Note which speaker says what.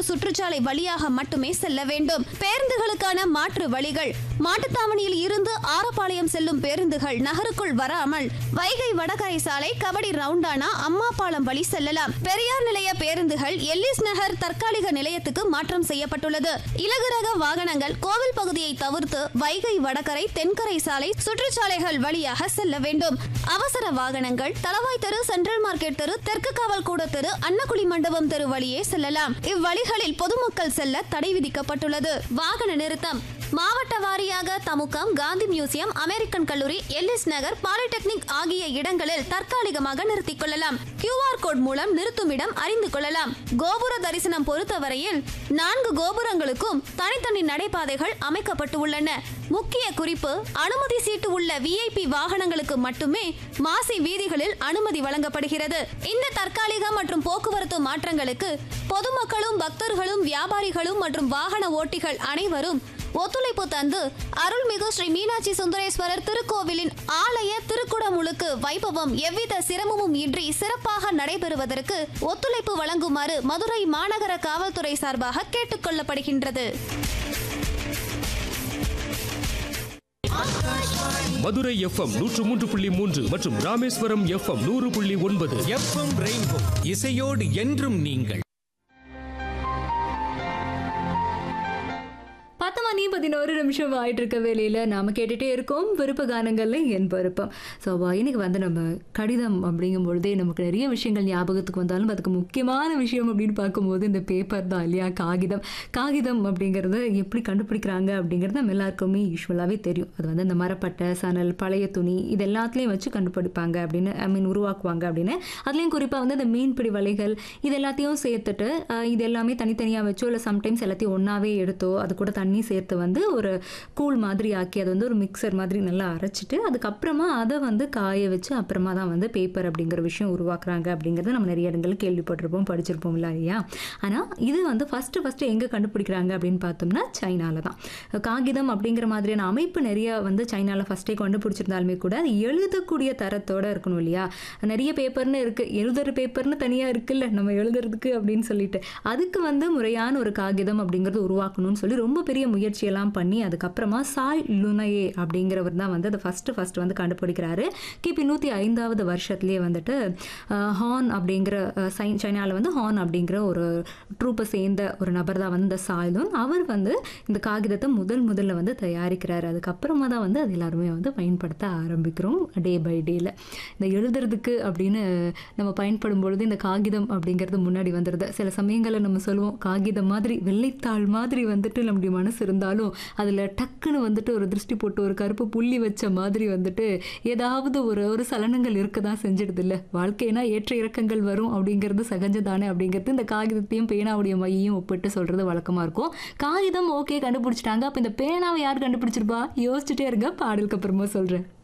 Speaker 1: சுற்றுச்சாலை வழியாக மட்டுமே செல்ல வேண்டும் பேருந்துகளுக்கான மாற்று வழிகள் மாட்டுத்தாவணியில் இருந்து ஆரப்பாளையம் செல்லும் பேருந்துகள் நகருக்குள் வராமல் வைகை வடகரை சாலை கபடி ரவுண்டானா அம்மாபாளையம் வழி செல்லலாம் பெரியார் நிலைய பேருந்துகள் எல்லிஸ் நகர் தற்காலிக நிலையத்துக்கு மாற்றம் செய்யப்பட்டுள்ளது இலகுரக வாகனங்கள் கோவில் பகுதியை தவிர்த்து வைகை வடகரை தென்கரை சாலை சுற்றுச்சாலைகள் வழியாக செல்ல வேண்டும் அவசர வாகனங்கள் தளவாய் தெரு சென்ட்ரல் மார்க்கெட் தெரு தெற்கு காவல் கூட தெரு அன்னக்குழி மண்டபம் தெரு வழியே செல்லலாம் இவ்வழிகளில் பொதுமக்கள் செல்ல தடை விதிக்கப்பட்டுள்ளது வாகன நிறுத்தம் மாவட்ட வாரியாக தமுகம் காந்தி மியூசியம் அமெரிக்கன் கல்லூரி எல்லிஸ் நகர் பாலிடெக்னிக் ஆகிய இடங்களில் தற்காலிகமாக நிறுத்திக் கொள்ளலாம் கியூஆர் கோட் மூலம் நிறுத்துமிடம் அறிந்து கொள்ளலாம் கோபுர தரிசனம் பொறுத்தவரையில் நான்கு கோபுரங்களுக்கும் தனித்தனி நடைபாதைகள் அமைக்கப்பட்டு உள்ளன முக்கிய குறிப்பு அனுமதி சீட்டு உள்ள விஐபி வாகனங்களுக்கு மட்டுமே மாசி வீதிகளில் அனுமதி வழங்கப்படுகிறது இந்த தற்காலிக மற்றும் போக்குவரத்து மாற்றங்களுக்கு பொதுமக்களும் பக்தர்களும் வியாபாரிகளும் மற்றும் வாகன ஓட்டிகள் அனைவரும் ஒத்துழைப்பு தந்து அருள்மிகு ஸ்ரீ மீனாட்சி சுந்தரேஸ்வரர் திருக்கோவிலின் ஆலய திருக்குடமுழுக்கு வைபவம் எவ்வித சிரமமும் இன்றி சிறப்பாக நடைபெறுவதற்கு ஒத்துழைப்பு வழங்குமாறு மதுரை மாநகர காவல்துறை சார்பாக கேட்டுக்கொள்ளப்படுகின்றது
Speaker 2: மதுரை எஃப்எம் நூற்று மூன்று புள்ளி மூன்று மற்றும் ராமேஸ்வரம் எஃப்எம் நூறு புள்ளி ஒன்பது
Speaker 3: எஃப்எம் ரெயின்போ இசையோடு என்றும் நீங்கள்
Speaker 4: பத்து மணி பதினோரு நிமிஷம் ஆயிட்டு இருக்க வேலையில் நாம கேட்டுட்டே இருக்கோம் விருப்ப கானங்கள்ல என் விருப்பம் ஸோ இன்னைக்கு வந்து நம்ம கடிதம் அப்படிங்கும் பொழுதே நமக்கு நிறைய விஷயங்கள் ஞாபகத்துக்கு வந்தாலும் அதுக்கு முக்கியமான விஷயம் அப்படின்னு பார்க்கும்போது இந்த பேப்பர் தான் இல்லையா காகிதம் காகிதம் அப்படிங்கிறத எப்படி கண்டுபிடிக்கிறாங்க அப்படிங்கிறது நம்ம எல்லாருக்குமே யூஸ்வலாகவே தெரியும் அது வந்து இந்த மரப்பட்டை சணல் பழைய துணி இது எல்லாத்துலேயும் வச்சு கண்டுபிடிப்பாங்க அப்படின்னு ஐ மீன் உருவாக்குவாங்க அப்படின்னு அதுலேயும் குறிப்பாக வந்து இந்த மீன்பிடி வலைகள் இது எல்லாத்தையும் சேர்த்துட்டு அஹ், இது எல்லாமே தனித்தனியாக வச்சோ இல்லை சம்டைம்ஸ் எல்லாத்தையும் ஒன்றாவே எடுத்தோ அது கூட தண்ணி சேர்த்து வந்து ஒரு கூழ் மாதிரி ஆக்கி அது வந்து ஒரு மிக்சர் மாதிரி நல்லா அரைச்சிட்டு அதுக்கப்புறமா அதை வந்து காய வச்சு அப்புறமா தான் வந்து பேப்பர் அப்படிங்கிற விஷயம் உருவாக்குறாங்க அப்படிங்கிறத நம்ம நிறைய இடங்களில் கேள்விப்பட்டிருப்போம் படிச்சிருப்போம் இல்லையா ஆனால் இது வந்து ஃபஸ்ட்டு ஃபஸ்ட்டு எங்கே கண்டுபிடிக்கிறாங்க அப்படின்னு பார்த்தோம்னா சைனால தான் காகிதம் அப்படிங்கிற மாதிரியான அமைப்பு நிறைய வந்து சைனாவில் ஃபஸ்ட்டே கண்டுபிடிச்சிருந்தாலுமே கூட அது எழுதக்கூடிய தரத்தோட இருக்கணும் இல்லையா நிறைய பேப்பர்னு இருக்குது எழுதுற பேப்பர்னு தனியாக இருக்குல்ல நம்ம எழுதுறதுக்கு அப்படின்னு சொல்லிட்டு அதுக்கு வந்து முறையான ஒரு காகிதம் அப்படிங்கிறது உருவாக்கணும்னு சொல்லி ரொம்ப பெரிய முயற்சியெல்லாம் பண்ணி அதுக்கப்புறமா சாய் லுனையே அப்படிங்கிறவர் தான் வந்து அதை ஃபஸ்ட்டு ஃபஸ்ட்டு வந்து கண்டுபிடிக்கிறாரு கிபி நூற்றி ஐந்தாவது வருஷத்துலேயே வந்துட்டு அஹ், ஹான் அப்படிங்கிற அஹ், சை சைனாவில் வந்து ஹான் அப்படிங்கிற ஒரு ட்ரூப்பை சேர்ந்த ஒரு நபர் தான் வந்து இந்த சாய்லுன் அவர் வந்து இந்த காகிதத்தை முதல் முதல்ல வந்து தயாரிக்கிறாரு அதுக்கப்புறமா தான் வந்து அது எல்லாருமே வந்து பயன்படுத்த ஆரம்பிக்கிறோம் டே பை டேல இந்த எழுதுறதுக்கு அப்படின்னு நம்ம பயன்படும் பொழுது இந்த காகிதம் அப்படிங்கிறது முன்னாடி வந்துடுது சில சமயங்களில் நம்ம சொல்லுவோம் காகிதம் மாதிரி வெள்ளைத்தாள் மாதிரி வந்துட்டு நம்முடைய மனசு இருந்தாலும் அதில் டக்குன்னு வந்துட்டு ஒரு திருஷ்டி போட்டு ஒரு கருப்பு புள்ளி வச்ச மாதிரி வந்துட்டு ஏதாவது ஒரு ஒரு சலனங்கள் இருக்க தான் செஞ்சிடுது இல்லை வாழ்க்கைனா ஏற்ற இறக்கங்கள் வரும் அப்படிங்கிறது சகஜதானே அப்படிங்கிறது இந்த காகிதத்தையும் பேனாவுடைய மையையும் ஒப்பிட்டு சொல்கிறது வழக்கமாக இருக்கும் காகிதம் ஓகே கண்டுபிடிச்சிட்டாங்க அப்போ இந்த பேனாவை யார் கண்டுபிடிச்சிருப்பா யோசிச்சுட்டே இருங்க பாடலுக்கு அப்புறமா சொல்கிறேன்